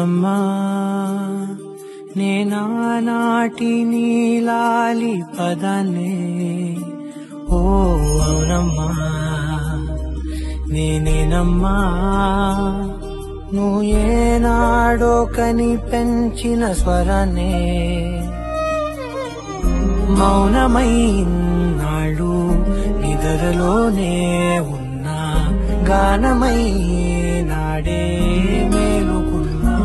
అవునమ్మా నేనానాటి నీలాలి పదాన్నే ఓ అవునమ్మా నేనేనమ్మా నువ్వు ఏనాడో కని పెంచిన స్వరాన్నే మౌనమైనాడు నిద్రలోనే ఉన్నా గానమై నాడే మేలుకున్నా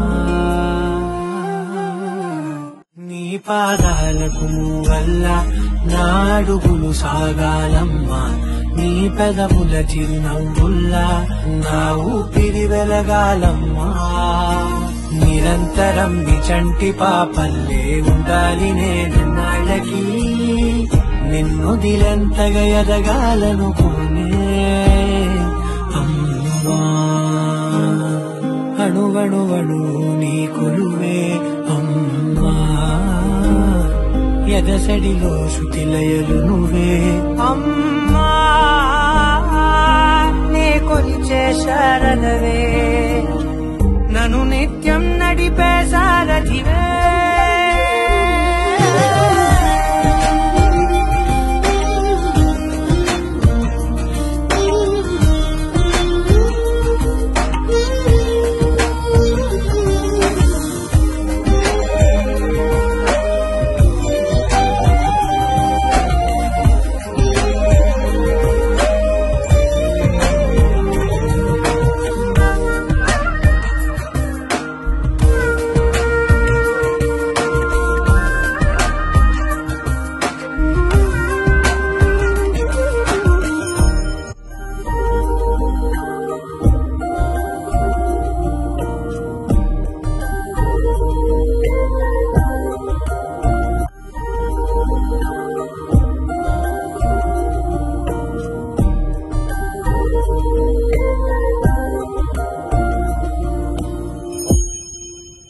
నీ పాదాలకు వల్ల నాడుగులు సాగాలమ్మా నీ పెదవుల చిరునవ్వుల్లా నా ఊపిరి వెలగాలమ్మా నిరంతరం నిచంటి పాపల్లే ఉండాలి నేను నాళ్ళకి నిన్ను దిలెంతగా ఎదగాలనుకునే అమ్మా అణువణువణు నీ కొలువే అమ్మా ఎదసడిలో శృతిలయలు నువ్వే అమ్మా నే కొలిచే శారదవే నన్ను నిత్యం నడిపే సారథివే